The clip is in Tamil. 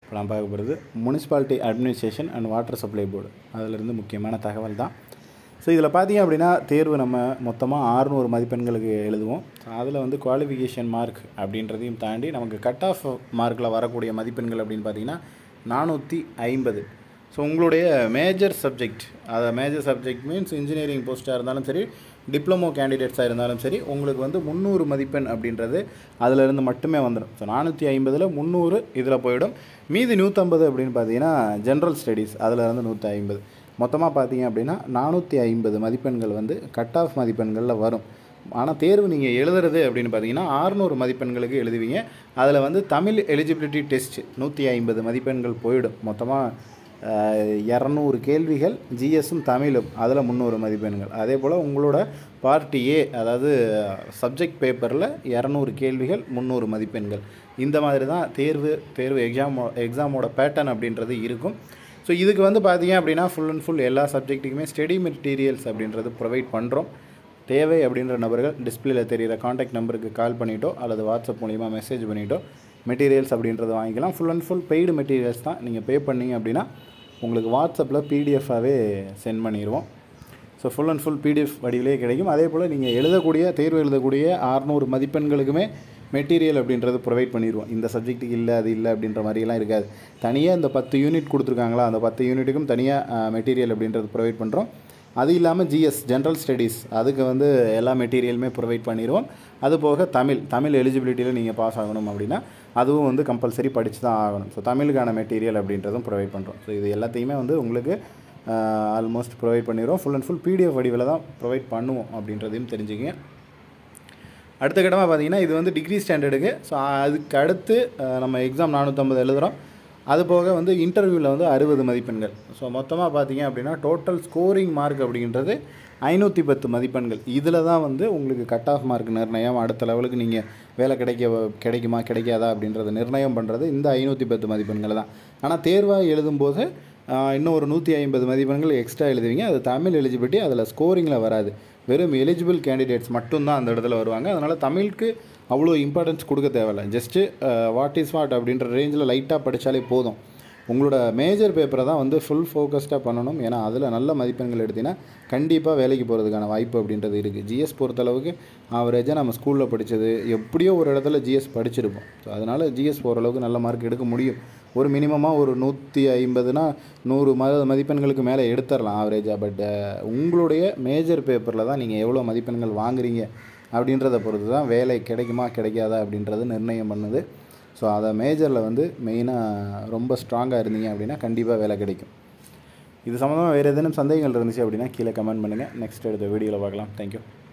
இப்போ நான் பார்க்க போகிறது municipality administration and water supply board அதிலிருந்து முக்கியமான தகவல் தான் ஸோ இதில் பார்த்தீங்க அப்படின்னா தேர்வு நம்ம மொத்தமாக ஆறுநூறு மதிப்பெண்களுக்கு எழுதுவோம் அதில் வந்து குவாலிஃபிகேஷன் மார்க் அப்படின்றதையும் தாண்டி நமக்கு கட் ஆஃப் மார்க்கில் வரக்கூடிய மதிப்பெண்கள் அப்படின்னு பார்த்தீங்கன்னா நானூற்றி ஐம்பது ஸோ உங்களுடைய மேஜர் சப்ஜெக்ட் அதை மேஜர் சப்ஜெக்ட் மீன்ஸ் இன்ஜினியரிங் போஸ்ட்டாக இருந்தாலும் சரி டிப்ளமோ கேண்டிடேட்ஸாக இருந்தாலும் சரி உங்களுக்கு வந்து முந்நூறு மதிப்பெண் அப்படின்றது அதிலிருந்து மட்டுமே வந்துடும் ஸோ நானூற்றி ஐம்பதில் முந்நூறு இதில் போயிடும் மீதி நூற்றம்பது அப்படின்னு பார்த்தீங்கன்னா ஜென்ரல் ஸ்டடீஸ் அதில் இருந்து நூற்றி ஐம்பது மொத்தமாக பார்த்தீங்க அப்படின்னா நானூற்றி ஐம்பது மதிப்பெண்கள் வந்து கட் ஆஃப் மதிப்பெண்களில் வரும் ஆனால் தேர்வு நீங்கள் எழுதுறது அப்படின்னு பார்த்தீங்கன்னா ஆறுநூறு மதிப்பெண்களுக்கு எழுதுவீங்க அதில் வந்து தமிழ் எலிஜிபிலிட்டி டெஸ்ட் நூற்றி ஐம்பது மதிப்பெண்கள் போயிடும் மொத்தமாக இரநூறு கேள்விகள் ஜிஎஸும் தமிழும் அதில் முந்நூறு மதிப்பெண்கள் அதே போல் உங்களோட பார்ட்டி ஏ அதாவது சப்ஜெக்ட் பேப்பரில் இரநூறு கேள்விகள் முந்நூறு மதிப்பெண்கள் இந்த மாதிரி தான் தேர்வு தேர்வு எக்ஸாமோ எக்ஸாமோட பேட்டர்ன் அப்படின்றது இருக்கும் ஸோ இதுக்கு வந்து பார்த்தீங்க அப்படின்னா ஃபுல் அண்ட் ஃபுல் எல்லா சப்ஜெக்ட்டுக்குமே ஸ்டடி மெட்டீரியல்ஸ் அப்படின்றது ப்ரொவைட் பண்ணுறோம் தேவை அப்படின்ற நபர்கள் டிஸ்பிளேல தெரிகிற காண்டாக்ட் நம்பருக்கு கால் பண்ணிட்டோ அல்லது வாட்ஸ்அப் மூலிமா மெசேஜ் பண்ணிட்டோ மெட்டீரியல்ஸ் அப்படின்றத வாங்கிக்கலாம் full and full paid materials தான் நீங்கள் பே பண்ணீங்க அப்படின்னா உங்களுக்கு வாட்ஸ்அப்பில் பிடிஎஃபாகவே சென்ட் பண்ணிடுவோம் so full and full PDF வடிவிலே கிடைக்கும் அதே போல் நீங்கள் எழுதக்கூடிய தேர்வு எழுதக்கூடிய அறநூறு மதிப்பெண்களுக்குமே மெட்டீரியல் அப்படின்றது ப்ரொவைட் பண்ணிடுவோம் இந்த சப்ஜெக்ட்டுக்கு இல்லை அது இல்லை அப்படின்ற மாதிரிலாம் இருக்காது தனியாக இந்த பத்து யூனிட் கொடுத்துருக்காங்களா அந்த பத்து யூனிட்டுக்கும் தனியாக மெட்டீரியல் அப்படின்றது ப்ரொவைட் பண்ணுறோம் அது இல்லாமல் ஜிஎஸ் ஜென்ரல் ஸ்டடீஸ் அதுக்கு வந்து எல்லா மெட்டீரியலுமே ப்ரொவைட் பண்ணிடுவோம் அது போக தமிழ் தமிழ் எலிஜிபிலிட்டியில் நீங்கள் பாஸ் ஆகணும் அப்படின்னா அதுவும் வந்து கம்பல்சரி படித்து தான் ஆகணும் ஸோ தமிழுக்கான மெட்டீரியல் அப்படின்றதும் ப்ரொவைட் பண்ணுறோம் ஸோ இது எல்லாத்தையுமே வந்து உங்களுக்கு ஆல்மோஸ்ட் ப்ரொவைட் பண்ணிடுவோம் ஃபுல் அண்ட் ஃபுல் பிடிஎஃப் வடிவில் தான் ப்ரொவைட் பண்ணுவோம் அப்படின்றதையும் தெரிஞ்சுக்கங்க அடுத்த கட்டமாக பார்த்தீங்கன்னா இது வந்து டிகிரி ஸ்டாண்டர்டுக்கு ஸோ அதுக்கு அடுத்து நம்ம எக்ஸாம் நானூற்றம்பது எழுதுகிறோம் அது போக வந்து இன்டர்வியூவில் வந்து அறுபது மதிப்பெண்கள் ஸோ மொத்தமாக பார்த்தீங்க அப்படின்னா டோட்டல் ஸ்கோரிங் மார்க் அப்படின்றது ஐநூற்றி பத்து மதிப்பெண்கள் இதில் தான் வந்து உங்களுக்கு கட் ஆஃப் மார்க் நிர்ணயம் அடுத்த லெவலுக்கு நீங்கள் வேலை கிடைக்க கிடைக்குமா கிடைக்காதா அப்படின்றத நிர்ணயம் பண்ணுறது இந்த ஐநூற்றி பத்து மதிப்பெண்கள் தான் ஆனால் தேர்வாக எழுதும்போது இன்னும் ஒரு நூற்றி ஐம்பது மதிப்பெண்கள் எக்ஸ்ட்ரா எழுதுவீங்க அது தமிழ் எலிஜிபிலிட்டி அதில் ஸ்கோரிங்கில் வராது வெறும் எலிஜிபிள் கேண்டிடேட்ஸ் மட்டும்தான் அந்த இடத்துல வருவாங்க அதனால் தமிழுக்கு அவ்வளோ இம்பார்ட்டன்ஸ் கொடுக்க தேவையில்ல ஜஸ்ட்டு வாட் இஸ் வாட் அப்படின்ற ரேஞ்சில் லைட்டாக படித்தாலே போதும் உங்களோட மேஜர் பேப்பரை தான் வந்து ஃபுல் ஃபோக்கஸ்டாக பண்ணணும் ஏன்னா அதில் நல்ல மதிப்பெண்கள் எடுத்தீங்கன்னா கண்டிப்பாக வேலைக்கு போகிறதுக்கான வாய்ப்பு அப்படின்றது இருக்குது ஜிஎஸ் பொறுத்தளவுக்கு ஆவரேஜாக நம்ம ஸ்கூலில் படித்தது எப்படியோ ஒரு இடத்துல ஜிஎஸ் படிச்சிருப்போம் ஸோ அதனால் ஜிஎஸ் ஓரளவுக்கு நல்ல மார்க் எடுக்க முடியும் ஒரு மினிமமாக ஒரு நூற்றி ஐம்பதுனா நூறு ம மதிப்பெண்களுக்கு மேலே எடுத்துடலாம் ஆவரேஜாக பட் உங்களுடைய மேஜர் பேப்பரில் தான் நீங்கள் எவ்வளோ மதிப்பெண்கள் வாங்குறீங்க அப்படின்றத பொறுத்து தான் வேலை கிடைக்குமா கிடைக்காதா அப்படின்றது நிர்ணயம் பண்ணுது ஸோ அதை மேஜரில் வந்து மெயினாக ரொம்ப ஸ்ட்ராங்காக இருந்தீங்க அப்படின்னா கண்டிப்பாக வேலை கிடைக்கும் இது சம்மந்தமாக வேறு ஏதேனும் சந்தேகங்கள் இருந்துச்சு அப்படின்னா கீழே கமெண்ட் பண்ணுங்கள் நெக்ஸ்ட் எடுத்த வீடியோவில் பார்க்கலாம் தேங்க்யூ